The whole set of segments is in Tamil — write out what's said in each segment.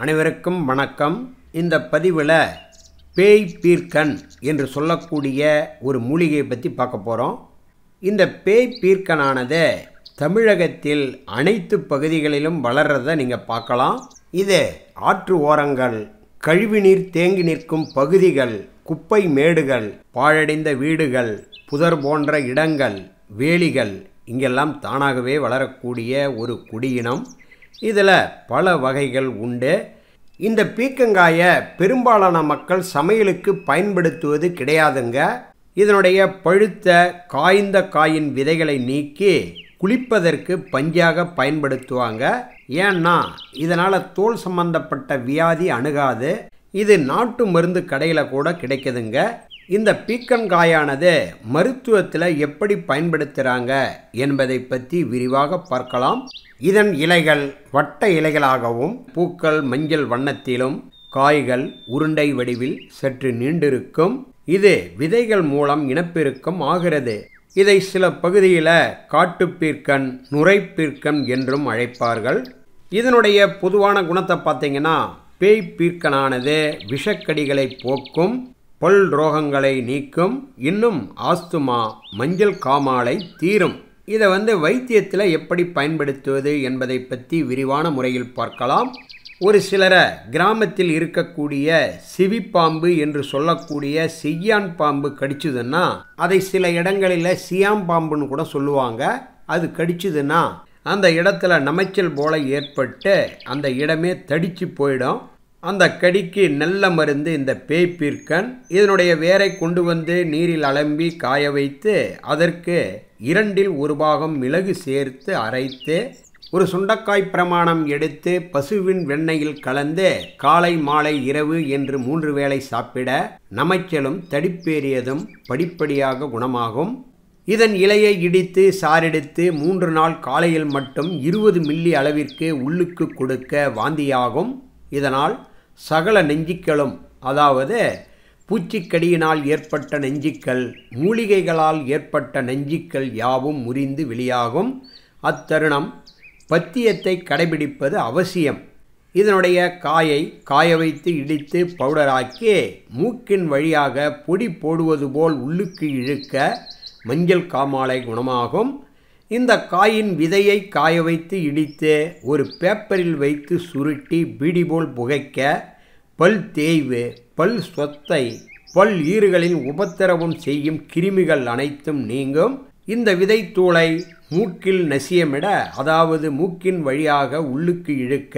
அனைவருக்கும் வணக்கம் இந்த பதிவில் பேய் பீர்க்கன் என்று சொல்லக்கூடிய ஒரு மூலிகையை பற்றி பார்க்க போகிறோம் இந்த பேய் பீர்க்கனானது தமிழகத்தில் அனைத்து பகுதிகளிலும் வளர்றதை நீங்கள் பார்க்கலாம் இது ஆற்று ஓரங்கள் கழிவுநீர் தேங்கி நிற்கும் பகுதிகள் குப்பை மேடுகள் பாழடைந்த வீடுகள் புதர் போன்ற இடங்கள் வேலிகள் இங்கெல்லாம் தானாகவே வளரக்கூடிய ஒரு குடியினம் இதில் பல வகைகள் உண்டு இந்த பீக்கங்காயை பெரும்பாலான மக்கள் சமையலுக்கு பயன்படுத்துவது கிடையாதுங்க இதனுடைய பழுத்த காய்ந்த காயின் விதைகளை நீக்கி குளிப்பதற்கு பஞ்சாக பயன்படுத்துவாங்க ஏன்னா இதனால் தோல் சம்பந்தப்பட்ட வியாதி அணுகாது இது நாட்டு மருந்து கடையில் கூட கிடைக்குதுங்க இந்த பீக்கங்காயானது மருத்துவத்தில் எப்படி பயன்படுத்துகிறாங்க என்பதை பற்றி விரிவாக பார்க்கலாம் இதன் இலைகள் வட்ட இலைகளாகவும் பூக்கள் மஞ்சள் வண்ணத்திலும் காய்கள் உருண்டை வடிவில் சற்று நீண்டிருக்கும் இது விதைகள் மூலம் இனப்பெருக்கம் ஆகிறது இதை சில பகுதியில் காட்டுப்பீர்க்கன் நுரைப்பீர்க்கன் என்றும் அழைப்பார்கள் இதனுடைய பொதுவான குணத்தை பார்த்தீங்கன்னா பேய் பீர்க்கனானது விஷக்கடிகளை போக்கும் பல் ரோகங்களை நீக்கும் இன்னும் ஆஸ்துமா மஞ்சள் காமாலை தீரும் இதை வந்து வைத்தியத்தில் எப்படி பயன்படுத்துவது என்பதை பற்றி விரிவான முறையில் பார்க்கலாம் ஒரு சிலரை கிராமத்தில் இருக்கக்கூடிய சிவிப்பாம்பு என்று சொல்லக்கூடிய செய்யான் பாம்பு கடிச்சுதுன்னா அதை சில இடங்களில் சியாம் பாம்புன்னு கூட சொல்லுவாங்க அது கடிச்சுதுன்னா அந்த இடத்துல நமைச்சல் போல ஏற்பட்டு அந்த இடமே தடிச்சு போயிடும் அந்த கடிக்கு நல்ல மருந்து இந்த பேய்ப்பீர்க்கன் இதனுடைய வேரை கொண்டு வந்து நீரில் அலம்பி காய வைத்து அதற்கு இரண்டில் ஒரு பாகம் மிளகு சேர்த்து அரைத்து ஒரு சுண்டக்காய் பிரமாணம் எடுத்து பசுவின் வெண்ணெயில் கலந்து காலை மாலை இரவு என்று மூன்று வேளை சாப்பிட நமைச்சலும் தடிப்பேறியதும் படிப்படியாக குணமாகும் இதன் இலையை இடித்து சாரெடுத்து மூன்று நாள் காலையில் மட்டும் இருபது மில்லி அளவிற்கு உள்ளுக்கு கொடுக்க வாந்தியாகும் இதனால் சகல நெஞ்சிக்களும் அதாவது பூச்சிக்கடியினால் ஏற்பட்ட நெஞ்சிக்கல் மூலிகைகளால் ஏற்பட்ட நெஞ்சிக்கல் யாவும் முறிந்து வெளியாகும் அத்தருணம் பத்தியத்தை கடைபிடிப்பது அவசியம் இதனுடைய காயை காய வைத்து இடித்து பவுடராக்கி மூக்கின் வழியாக பொடி போடுவது போல் உள்ளுக்கு இழுக்க மஞ்சள் காமாலை குணமாகும் இந்த காயின் விதையை காய வைத்து இடித்து ஒரு பேப்பரில் வைத்து சுருட்டி பீடி போல் புகைக்க பல் தேய்வு பல் சொத்தை பல் ஈறுகளின் உபத்திரவம் செய்யும் கிருமிகள் அனைத்தும் நீங்கும் இந்த விதைத்தூளை மூக்கில் நசியமிட அதாவது மூக்கின் வழியாக உள்ளுக்கு இழுக்க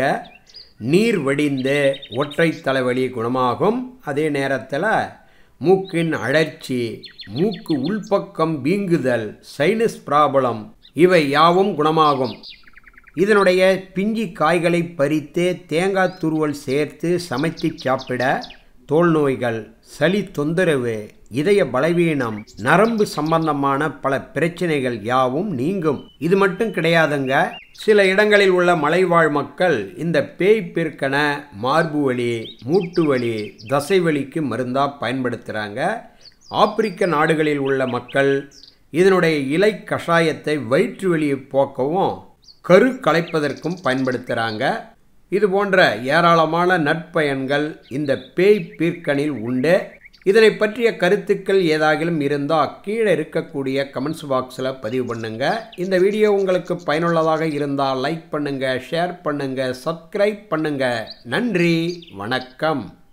நீர் வடிந்து ஒற்றை தலைவலி குணமாகும் அதே நேரத்தில் மூக்கின் அழற்சி மூக்கு உள்பக்கம் வீங்குதல் சைனஸ் ப்ராப்ளம் இவை யாவும் குணமாகும் இதனுடைய பிஞ்சி காய்களை பறித்து தேங்காய் துருவல் சேர்த்து சமைத்து சாப்பிட தோல் நோய்கள் சளி தொந்தரவு இதய பலவீனம் நரம்பு சம்பந்தமான பல பிரச்சனைகள் யாவும் நீங்கும் இது மட்டும் கிடையாதுங்க சில இடங்களில் உள்ள மலைவாழ் மக்கள் இந்த பேய் பெருக்கன மார்பு வலி மூட்டு வலி தசைவலிக்கு மருந்தாக பயன்படுத்துகிறாங்க ஆப்பிரிக்க நாடுகளில் உள்ள மக்கள் இதனுடைய இலை கஷாயத்தை வயிற்று வலியை போக்கவும் கரு கலைப்பதற்கும் பயன்படுத்துகிறாங்க இது போன்ற ஏராளமான நற்பயன்கள் இந்த பேய் பீர்க்கனில் உண்டு இதனை பற்றிய கருத்துக்கள் ஏதாகிலும் இருந்தால் கீழே இருக்கக்கூடிய கமெண்ட்ஸ் பாக்ஸில் பதிவு பண்ணுங்க இந்த வீடியோ உங்களுக்கு பயனுள்ளதாக இருந்தால் லைக் பண்ணுங்க ஷேர் பண்ணுங்க சப்ஸ்கிரைப் பண்ணுங்க நன்றி வணக்கம்